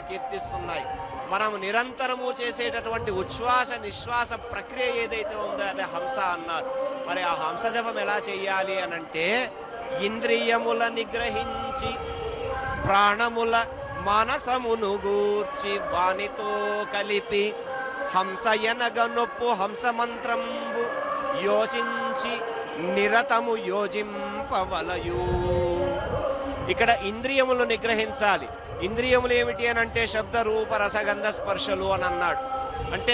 కీర్తిస్తున్నాయి మనం నిరంతరము చేసేటటువంటి ఉచ్ఛ్వాస నిశ్వాస ప్రక్రియ ఏదైతే ఉందో అదే హంస అన్నారు మరి ఆ హంస జపం ఎలా చేయాలి అనంటే ఇంద్రియముల నిగ్రహించి ప్రాణముల మనసమును గూర్చి వానితో కలిపి హంస ఎనగ నొప్పు హంస మంత్రంబు యోచించి నిరతము యోజింపవలయు ఇక్కడ ఇంద్రియములు నిగ్రహించాలి ఇంద్రియములు ఏమిటి అని అంటే శబ్ద రూప రసగంధ స్పర్శలు అని అన్నాడు అంటే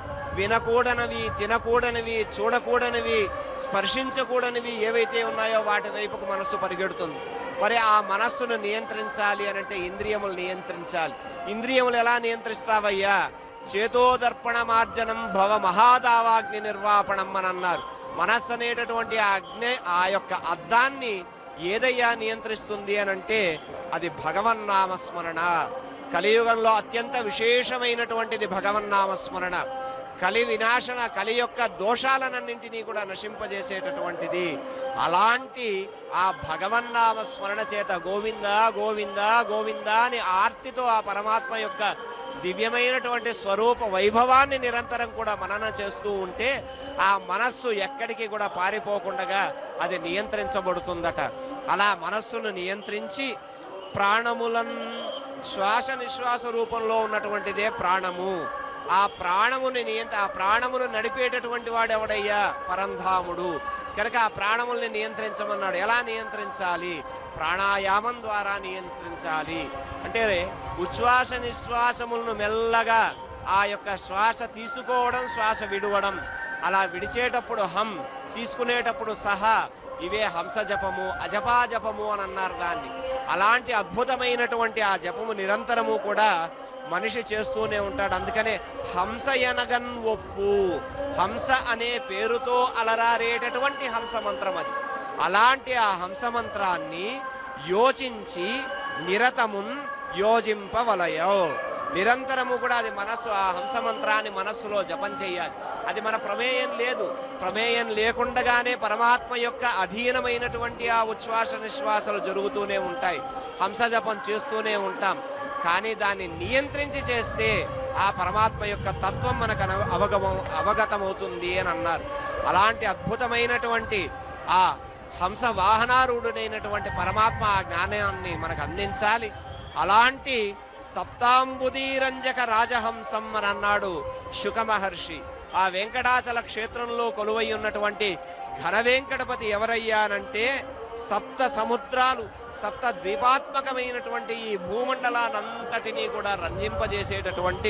వినకూడనివి తినకూడనివి చూడకూడనివి స్పర్శించకూడనివి ఏవైతే ఉన్నాయో వాటి వైపుకు మనస్సు పరిగెడుతుంది మరి ఆ మనస్సును నియంత్రించాలి అని అంటే ఇంద్రియములు నియంత్రించాలి ఇంద్రియములు ఎలా నియంత్రిస్తావయ్యా చేతోదర్పణ మార్జనం భవ మహాదావాగ్ని నిర్వాపణం అని అన్నారు మనస్సు అనేటటువంటి ఆ అగ్ని ఆ యొక్క అద్దాన్ని ఏదయ్యా నియంత్రిస్తుంది అని అంటే అది భగవన్నామస్మరణ కలియుగంలో అత్యంత విశేషమైనటువంటిది భగవన్నామస్మరణ కలి వినాశన కలి యొక్క దోషాలనన్నింటినీ కూడా నశింపజేసేటటువంటిది అలాంటి ఆ భగవన్నామ స్మరణ చేత గోవింద గోవింద గోవింద అని ఆర్తితో ఆ పరమాత్మ యొక్క దివ్యమైనటువంటి స్వరూప వైభవాన్ని నిరంతరం కూడా మనన చేస్తూ ఉంటే ఆ మనస్సు ఎక్కడికి కూడా పారిపోకుండా అది నియంత్రించబడుతుందట అలా మనస్సును నియంత్రించి ప్రాణములన్ శ్వాస నిశ్వాస రూపంలో ఉన్నటువంటిదే ప్రాణము ఆ ప్రాణముని నియంత్ర ఆ ప్రాణమును నడిపేటటువంటి వాడు ఎవడయ్యా పరంధాముడు కనుక ఆ ప్రాణముల్ని నియంత్రించమన్నాడు ఎలా నియంత్రించాలి ప్రాణాయామం ద్వారా నియంత్రించాలి అంటే ఉచ్ఛ్వాస నిశ్వాసములను మెల్లగా ఆ యొక్క శ్వాస తీసుకోవడం శ్వాస విడవడం అలా విడిచేటప్పుడు హం తీసుకునేటప్పుడు సహా ఇవే హంస జపము అజపా జపము అని అన్నారు దాన్ని అలాంటి అద్భుతమైనటువంటి ఆ జపము నిరంతరము కూడా మనిషి చేస్తూనే ఉంటాడు అందుకనే హంస ఎనగన్ ఒప్పు హంస అనే పేరుతో అలరారేటటువంటి హంస మంత్రం అది అలాంటి ఆ హంస మంత్రాన్ని యోచించి నిరతమున్ యోజింపవలయో నిరంతరము కూడా అది మనస్సు ఆ హంస మంత్రాన్ని మనస్సులో జపం చేయాలి అది మన ప్రమేయం లేదు ప్రమేయం లేకుండగానే పరమాత్మ యొక్క అధీనమైనటువంటి ఆ ఉచ్ఛ్వాస నిశ్వాసాలు జరుగుతూనే ఉంటాయి హంస జపం చేస్తూనే ఉంటాం కానీ దాన్ని నియంత్రించి చేస్తే ఆ పరమాత్మ యొక్క తత్వం మనకు అన- అవగమ అవగతమవుతుంది అని అన్నారు అలాంటి అద్భుతమైనటువంటి ఆ హంస వాహనారూఢుడైనటువంటి పరమాత్మ ఆ జ్ఞానాన్ని మనకు అందించాలి అలాంటి సప్తాంబుదీరంజక రాజహంసం అని అన్నాడు శుక మహర్షి ఆ వెంకటాచల క్షేత్రంలో కొలువై ఉన్నటువంటి ఘన వెంకటపతి ఎవరయ్యానంటే సప్త సముద్రాలు సప్త ద్వీపాత్మకమైనటువంటి ఈ భూమండలానంతటినీ కూడా రంజింపజేసేటటువంటి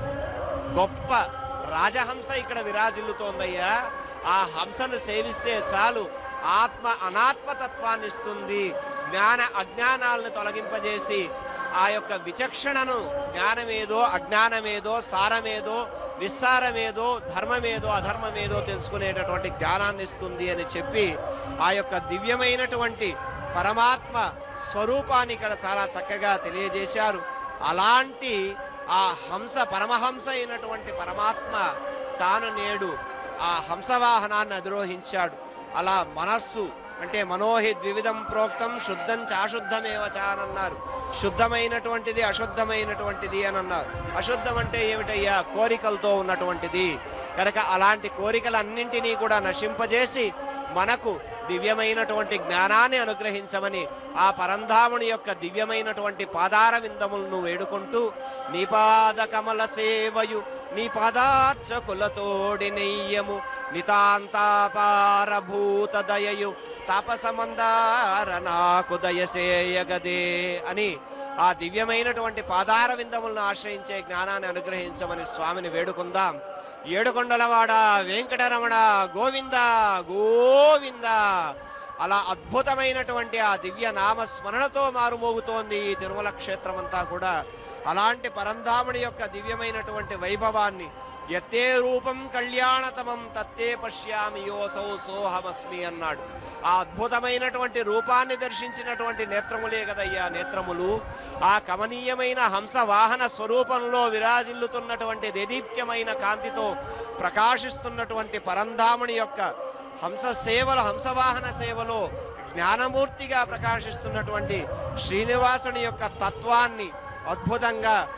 గొప్ప రాజహంస ఇక్కడ విరాజిల్లుతోందయ్యా ఆ హంసను సేవిస్తే చాలు ఆత్మ అనాత్మతత్వాన్ని ఇస్తుంది జ్ఞాన అజ్ఞానాలను తొలగింపజేసి ఆ యొక్క విచక్షణను జ్ఞానమేదో అజ్ఞానమేదో సారమేదో నిస్సారమేదో ధర్మమేదో అధర్మమేదో తెలుసుకునేటటువంటి జ్ఞానాన్ని ఇస్తుంది అని చెప్పి ఆ యొక్క దివ్యమైనటువంటి పరమాత్మ స్వరూపాన్ని ఇక్కడ చాలా చక్కగా తెలియజేశారు అలాంటి ఆ హంస పరమహంస అయినటువంటి పరమాత్మ తాను నేడు ఆ హంసవాహనాన్ని అధిరోహించాడు అలా మనస్సు అంటే మనోహి ద్వివిధం ప్రోక్తం శుద్ధం చాశుద్ధమేవ చ అని అన్నారు శుద్ధమైనటువంటిది అశుద్ధమైనటువంటిది అని అన్నారు అశుద్ధం అంటే ఏమిటయ్యా కోరికలతో ఉన్నటువంటిది కనుక అలాంటి కోరికలన్నింటినీ కూడా నశింపజేసి మనకు దివ్యమైనటువంటి జ్ఞానాన్ని అనుగ్రహించమని ఆ పరంధాముని యొక్క దివ్యమైనటువంటి పాదార విందములను వేడుకుంటూ నీ పాద కమల సేవయు నీ పాదార్చకులతోడి నెయ్యము నితాంతాపారభూత దయయు తాపసమందార నాకు దయసేయగదే అని ఆ దివ్యమైనటువంటి పాదార విందములను ఆశ్రయించే జ్ఞానాన్ని అనుగ్రహించమని స్వామిని వేడుకుందాం ఏడుకొండలవాడ వెంకటరమణ గోవింద గోవింద అలా అద్భుతమైనటువంటి ఆ దివ్య నామ స్మరణతో మారుమోగుతోంది ఈ తిరుమల క్షేత్రం అంతా కూడా అలాంటి పరంధాముడి యొక్క దివ్యమైనటువంటి వైభవాన్ని ఎత్తే రూపం కళ్యాణతమం తత్తే పశ్యామి యోసౌ సోహమస్మి అన్నాడు ఆ అద్భుతమైనటువంటి రూపాన్ని దర్శించినటువంటి నేత్రములే కదయ్యా నేత్రములు ఆ కమనీయమైన హంస వాహన స్వరూపంలో విరాజిల్లుతున్నటువంటి దేదీప్యమైన కాంతితో ప్రకాశిస్తున్నటువంటి పరంధాముని యొక్క హంస సేవలు హంసవాహన సేవలో జ్ఞానమూర్తిగా ప్రకాశిస్తున్నటువంటి శ్రీనివాసుని యొక్క తత్వాన్ని అద్భుతంగా